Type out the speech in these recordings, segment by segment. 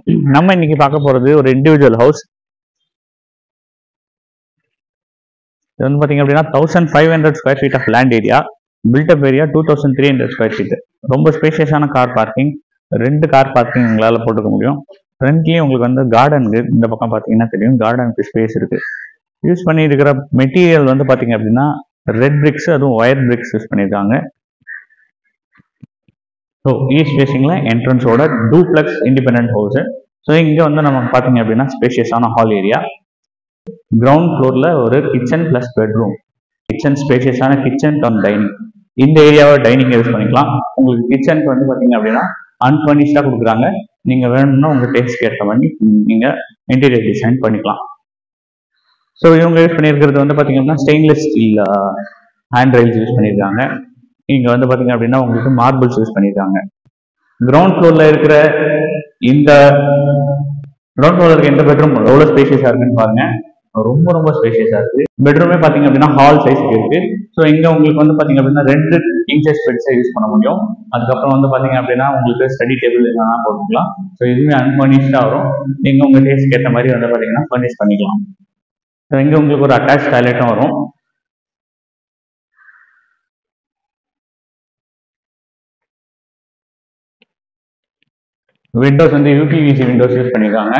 நம்ம இன்னைக்கு பார்க்க போறது ஒரு இண்டிவிஜுவல் ஹவுஸ் இது வந்து பாத்தீங்க அப்படின்னா thousand five hundred square feet of land area built up area two thousand three hundred square feet ரொம்ப ஸ்பேஷியஸான கார் பார்க்கிங் ரெண்டு கார் பார்க்கிங் உங்களால் போட்டுக்க முடியும் ஃப்ரண்ட்லேயும் உங்களுக்கு வந்து கார்டன் இந்த பக்கம் பார்த்தீங்கன்னா தெரியும் கார்டனுக்கு ஸ்பேஸ் இருக்கு யூஸ் பண்ணியிருக்கிற மெட்டீரியல் வந்து பார்த்தீங்க அப்படின்னா ரெட் பிரிக்ஸ் அதுவும் ஒயர் பிரிக்ஸ் யூஸ் பண்ணியிருக்காங்க ஸோ ஈஸ்ட் ஃபேஸிங்கில் என்ட்ரன்ஸோட டூப்ளெக்ஸ் இண்டிபெண்ட் ஹவுஸ் ஸோ இங்கே வந்து நமக்கு பார்த்தீங்க அப்படின்னா ஸ்பேஷியஸான ஹால் ஏரியா கிரவுண்ட் ஃப்ளோரில் ஒரு கிச்சன் ப்ளஸ் பெட்ரூம் கிச்சன் ஸ்பேஷியஸான கிச்சன் கம் டைனிங் இந்த ஏரியாவை டைனிங் யூஸ் பண்ணிக்கலாம் உங்களுக்கு கிச்சனுக்கு வந்து பார்த்தீங்க அப்படின்னா அன்ஃபர்னிஷ்டாக கொடுக்குறாங்க நீங்கள் வேணும்னா உங்கள் டேஸ்ட்க்கு ஏற்ற மாதிரி நீங்கள் இன்டீரியர் டிசைன் பண்ணிக்கலாம் ஸோ இவங்க யூஸ் பண்ணியிருக்கிறது வந்து பார்த்தீங்க அப்படின்னா stainless steel hand rails use பண்ணியிருக்காங்க இங்கே வந்து பார்த்தீங்க அப்படின்னா உங்களுக்கு மார்பிள்ஸ் யூஸ் பண்ணியிருக்காங்க கிரவுண்ட் ஃப்ளோரில் இருக்கிற இந்த கிரவுண்ட் ஃப்ளோரில் இருக்க இந்த பெட்ரூம் எவ்வளோ ஸ்பேஷியஸாக இருக்குன்னு பாருங்க ரொம்ப ரொம்ப ஸ்பேஷியஸாக இருக்கு பெட்ரூமே பார்த்தீங்க அப்படின்னா ஹால் சைஸ்க்கு இருக்கு ஸோ இங்கே உங்களுக்கு வந்து பார்த்தீங்க அப்படின்னா ரெண்டு இன்ச்சஸ் பெட்ஸை யூஸ் பண்ண முடியும் அதுக்கப்புறம் வந்து பார்த்தீங்க அப்படின்னா உங்களுக்கு ஸ்டடி டேபிள் என்னன்னா போட்டுக்கலாம் ஸோ இதுவுமே அன்ஃபர்னிஷ்டாக வரும் நீங்கள் உங்கள் டேஸ்ட்க்கு ஏற்ற மாதிரி வந்து பார்த்தீங்கன்னா ஃபர்னிஷ் பண்ணிக்கலாம் ஸோ இங்கே உங்களுக்கு ஒரு அட்டாச் டாய்லெட்டும் வரும் விண்டோஸ் வந்து யூபிவிசி விண்டோஸ் யூஸ் பண்ணியிருக்காங்க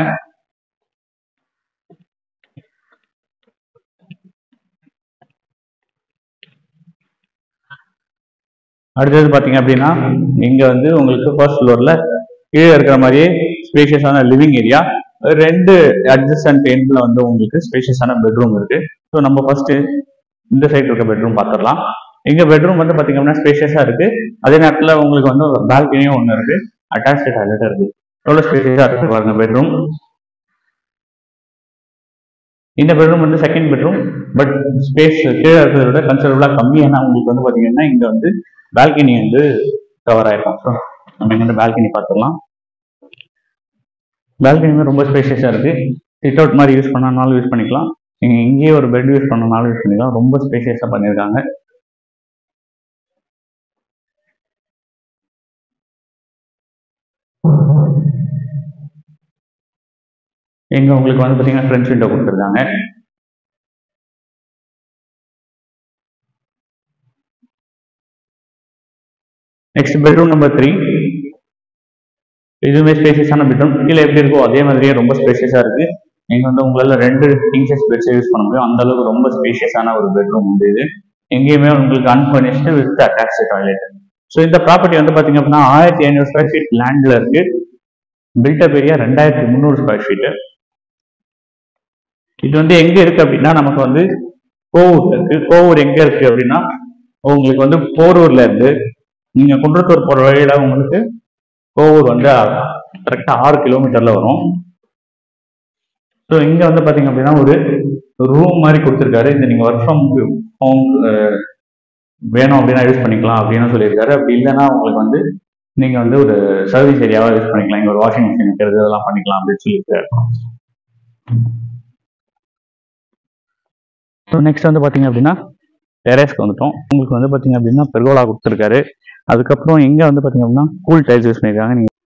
அடுத்தது பார்த்தீங்க அப்படின்னா இங்க வந்து உங்களுக்கு ஃபர்ஸ்ட் ஃப்ளோர்ல கீழே இருக்கிற மாதிரியே ஸ்பேஷியஸான லிவிங் ஏரியா ரெண்டு அட்ஜஸ்டன்ட் எண்ட்ல வந்து உங்களுக்கு ஸ்பேஷியஸான பெட்ரூம் இருக்கு ஸோ நம்ம ஃபர்ஸ்ட் இந்த சைடு இருக்க பெட்ரூம் பார்த்துடலாம் எங்க பெட்ரூம் வந்து பாத்தீங்க அப்படின்னா ஸ்பேஷியஸா இருக்கு அதே நேரத்தில் உங்களுக்கு வந்து பால்கனியும் ஒன்று இருக்கு அட்டாச்சு டாய்லெட் இருக்கு எவ்வளோ ஸ்பேஷியஸாக இருக்கு பாருங்க பெட்ரூம் இந்த பெட்ரூம் வந்து செகண்ட் பெட்ரூம் பட் ஸ்பேஸ் கீழே இருக்கிறத விட கன்சிடபிளாக கம்மி ஏன்னா உங்களுக்கு வந்து பார்த்தீங்கன்னா இங்கே வந்து பால்கனி வந்து கவர் ஆயிருக்கும் ஸோ நம்ம இங்க வந்து பால்கனி பார்த்துடலாம் பால்கனியுமே ரொம்ப ஸ்பேஷியஸாக இருக்கு சிட் அவுட் மாதிரி யூஸ் பண்ணனாலும் யூஸ் பண்ணிக்கலாம் நீங்கள் இங்கேயே ஒரு பெட் யூஸ் பண்ணனாலும் யூஸ் பண்ணிக்கலாம் ரொம்ப ஸ்பேஷியஸாக பண்ணியிருக்காங்க எங்க உங்களுக்கு வந்து பார்த்தீங்கன்னா ஃப்ரெண்ட்ஸ் விண்டோ கொடுத்துருக்காங்க நெக்ஸ்ட் பெட்ரூம் நம்பர் த்ரீ இதுவுமே ஸ்பேசியஸான பெட்ரூம் கீழே எப்படி இருக்கோ அதே மாதிரியே ரொம்ப ஸ்பேசியஸாக இருக்கு நீங்கள் வந்து உங்களால் ரெண்டு இன்ச்சஸ் பெட்ஸை யூஸ் பண்ண முடியும் அந்த அளவுக்கு ரொம்ப ஸ்பேஷியஸான ஒரு பெட்ரூம் வந்து இது எங்கேயுமே உங்களுக்கு unfurnished with attach toilet so இந்த ப்ராப்பர்ட்டி வந்து பார்த்தீங்க அப்படின்னா ஆயிரத்தி ஐநூறு ஸ்கொயர் ஃபீட் லேண்டில் இருக்கு பில்டப் ஏரியா ரெண்டாயிரத்தி முந்நூறு ஸ்கொயர் ஃபீட்டு இது வந்து எங்க இருக்கு அப்படின்னா நமக்கு வந்து கோவூர் இருக்கு கோவூர் எங்க இருக்கு அப்படின்னா உங்களுக்கு வந்து போரூர்ல இருந்து நீங்க குன்றத்தூர் போற வழியில உங்களுக்கு கோவூர் வந்து கரெக்டா ஆறு கிலோமீட்டர்ல வரும் ஸோ இங்க வந்து பாத்தீங்க அப்படின்னா ஒரு ரூம் மாதிரி கொடுத்துருக்காரு இந்த நீங்க ஒர்க் ஃப்ரம் ஹோம் வேணும் அப்படின்னா யூஸ் பண்ணிக்கலாம் அப்படின்னு சொல்லியிருக்காரு அப்படி இல்லைன்னா உங்களுக்கு வந்து நீங்க வந்து ஒரு சர்வீஸ் ஏரியாவா யூஸ் பண்ணிக்கலாம் இங்க ஒரு வாஷிங் மிஷின் இருக்கிறது இதெல்லாம் பண்ணிக்கலாம் அப்படின்னு சொல்லியிருக்காரு ஸோ நெக்ஸ்ட் வந்து பார்த்தீங்க அப்படின்னா டெரேஸ்க்கு வந்துட்டோம் உங்களுக்கு வந்து பார்த்தீங்க அப்படின்னா பெர்கோலா கொடுத்துருக்காரு அதுக்கப்புறம் இங்கே வந்து பார்த்தீங்க அப்படின்னா கூல் டைல்ஸ் யூஸ் பண்ணியிருக்காங்க நீங்கள்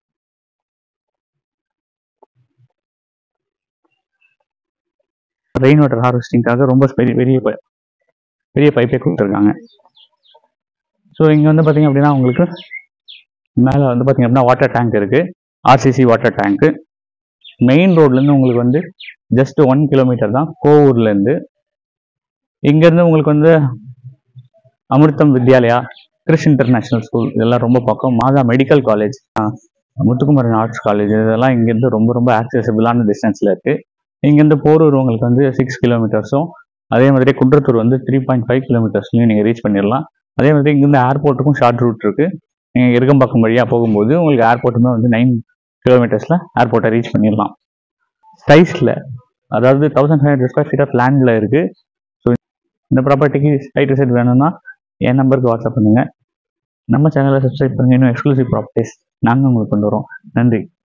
ரெயின் வாட்டர் ஹார்வெஸ்டிங்காக ரொம்ப பெரிய பெரிய பை- பெரிய பைப்பே கொடுத்துருக்காங்க ஸோ இங்கே வந்து பார்த்தீங்க அப்படின்னா உங்களுக்கு மேலே வந்து பார்த்தீங்க அப்படின்னா வாட்டர் டேங்க் இருக்குது ஆர்சிசி வாட்டர் டேங்க்கு மெயின் ரோட்லேருந்து உங்களுக்கு வந்து ஜஸ்ட் ஒன் கிலோமீட்டர் தான் கோவூர்லேருந்து இங்கேருந்து உங்களுக்கு வந்து அமிர்தம் வித்யாலயா கிறிஸ் இன்டர்நேஷனல் ஸ்கூல் இதெல்லாம் ரொம்ப பக்கம் Madha medical college Muthukumaran arts college இதெல்லாம் இங்கேருந்து ரொம்ப ரொம்ப ஆக்சசிபிளான டிஸ்டன்ஸில் இருக்குது இங்கேருந்து போரூர் உங்களுக்கு வந்து சிக்ஸ் கிலோமீட்டர்ஸும் அதே மாதிரி குன்றத்தூர் வந்து த்ரீ பாயிண்ட் ஃபைவ் கிலோமீட்டர்ஸ்லையும் நீங்கள் ரீச் பண்ணிடலாம் அதே மாதிரி இங்கேருந்து ஏர்போர்ட்டுக்கும் ஷார்ட் ரூட் இருக்குது நீங்கள் இருக்கம்பாக்கம் வழியாக போகும்போது உங்களுக்கு ஏர்போர்ட்டுமே வந்து நைன் கிலோமீட்டர்ஸில் ஏர்போர்ட்டை ரீச் பண்ணிடலாம் சைஸில் அதாவது thousand five hundred square feet of லேண்டில் இருக்குது ஸோ இந்த ப்ராப்பர்ட்டிக்கு சைட் விசிட் வேணும்னா என் நம்பருக்கு வாட்ஸ்அப் பண்ணுங்கள் நம்ம சேனலை சப்ஸ்கிரைப் பண்ணுங்க இன்னும் எக்ஸ்க்ளூசிவ் ப்ராப்பர்ட்டிஸ் நாங்கள் உங்களுக்கு கொண்டு வரோம் நன்றி